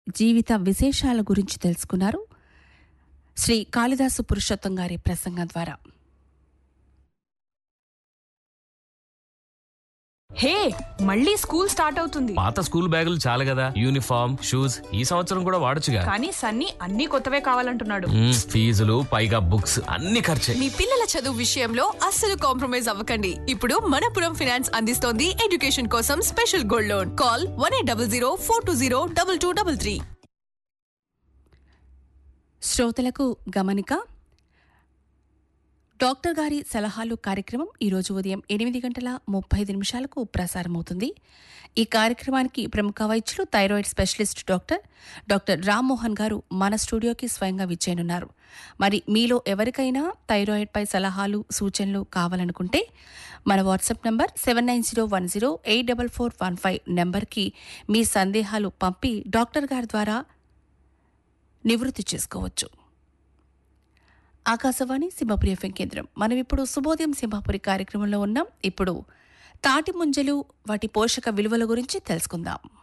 జీవిత విశేషాల గురించి తెలుసుకున్నారు శ్రీ కాళిదాసు పురుషోత్తం గారి ప్రసంగం ద్వారా హే మళ్ళీ స్కూల్ స్టార్ట్ అవుతుంది పాత స్కూల్ బ్యాగులు చాలు కదా యూనిఫామ్ షూస్ ఈ సంవత్సరం కూడా వాడొచ్చుగా కానీ సన్నీ అన్ని కొత్తవే కావాలంటున్నాడు మ్మ్, ఫీజులు పైగా బుక్స్ అన్ని ఖర్చే మీ పిల్లల చదువు విషయంలో అస్సలు కాంప్రమైజ్ అవ్వకండి ఇప్పుడు మనపురం ఫైనాన్స్ అందిస్తోంది ఎడ్యుకేషన్ కోసం special gold loan call one eight double zero four two zero double two double three శ్రోతలకు గమనిక డాక్టర్ గారి సలహాలు కార్యక్రమం ఈరోజు ఉదయం ఎనిమిది గంటల ముప్పై ఐదు నిమిషాలకు ప్రసారమవుతుంది ఈ కార్యక్రమానికి ప్రముఖ వైద్యులు thyroid specialist doctor doctor Rammohan garu మన స్టూడియోకి స్వయంగా విచ్చేయనున్నారు మరి మీలో ఎవరికైనా థైరాయిడ్పై సలహాలు సూచనలు కావాలనుకుంటే మన WhatsApp number seven nine zero one zero eight double four one five నెంబర్కి మీ సందేహాలు పంపి డాక్టర్ గారి ద్వారా నివృత్తి చేసుకోవచ్చు ఆకాశవాణి సింహపురి ఎఫ్ఎం కేంద్రం మనం ఇప్పుడు శుభోదయం సింహపురి కార్యక్రమంలో ఉన్నాం ఇప్పుడు తాటి ముంజలు వాటి పోషక విలువల గురించి తెలుసుకుందాం